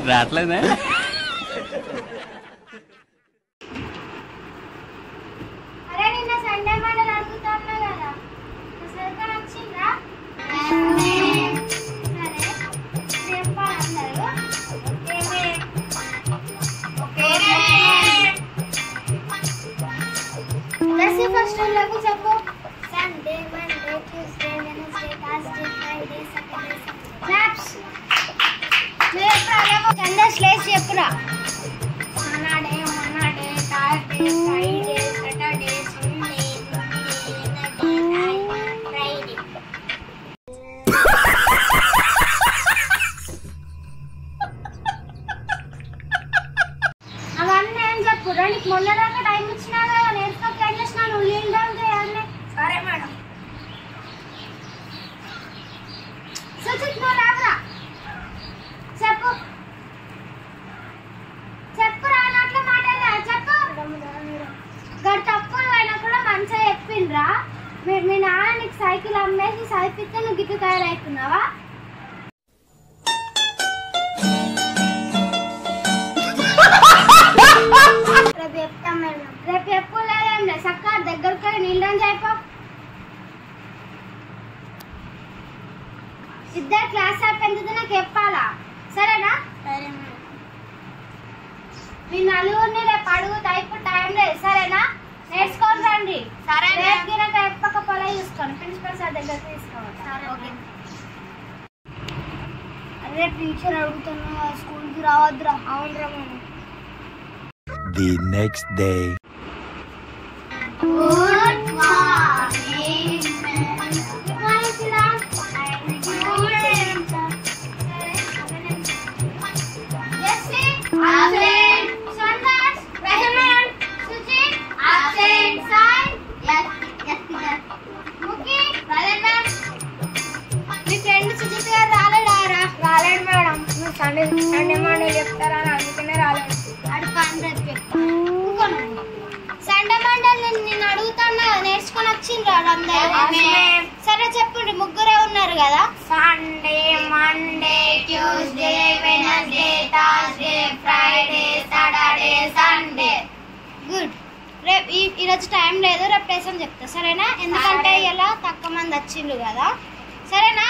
రావట్లేదా అరే నిన్న సండే మండల్ అడుగుతున్నా కదా సరిగ్గా వచ్చిందా సరే చెప్పాలన్నారు ఓకే ఫస్ట్ లోకి చెప్పు Sunday Monday Tuesday Wednesday Thursday Friday Saturday claps Sunday స్లేస్ చెప్పురా Monday, Monday, Thursday, Friday, Saturday, Sunday, Monday, Wednesday, Friday. అవన్నీ ఏం చెప్పు నీకు మొన్న దాకా టైం ఇచ్చినా కదా నేర్చుకోక ఏం చేసినాను నీళ్ళు డౌన్ చేయాలి సరే మేడం సుచిత్ నువ్వు రావురా చెప్పు చెప్పు రానట్ల మాటలే చెప్పు గడి తప్పులు అయినా కూడా మంచిగా చెప్పిండ్రా మీ మీ నాన్న నీకు సైకిల్ అమ్మేసి సైకిల్ నువ్వు గిట్టు తయారవుతున్నావా రేపు చెప్తాం మేడం రేపు చెప్పు లేదండి సక్క దగ్గరికి పోయి నీళ్ళని చెప్పు ఇద్దరు క్లాస్ అయిపోయింది నాకు చెప్పాలా సరేనా సరే మేడం మీ నలుగురిని రేపు అడుగుతా ఇప్పుడు టైం లేదు సరేనా నేర్చుకొని రండి సరే రేపు గినక ఎప్పక పొల చూసుకోండి ప్రిన్సిపల్ సార్ దగ్గర తీసుకోవాలి ఓకే అరే టీచర్ అడుగుతున్నా స్కూల్కి రావద్దురా అవునరా మనం The next day. Good morning good morning Sheela Jessie absent సందాస్ ప్రెజెంట్ సుజిత్ అబ్సెంట్ సాయి ముకి ప్రెజెంట్ మీ ఫ్రెండ్ సుజిత్ గారు రాలేడారా రాలేడు మేడం మీరు సండే సండే మండే చెప్తారని అందుకనే రాలేదు అడు పని రేపు చెప్తాను సండే మండే నేను నిన్ను అడుగుతాను నేర్చుకొని వచ్చిండ్రు అందరూ సరే చెప్పండి ముగ్గురే ఉన్నారు కదా Sunday Monday Tuesday Wednesday Thursday Friday Saturday Sunday good రేపు ఈ ఈరోజు టైం లేదు రేపు లేసం చెప్తా సరేనా ఎందుకంటే ఇలా తక్కువ మంది వచ్చిండ్రు కదా సరేనా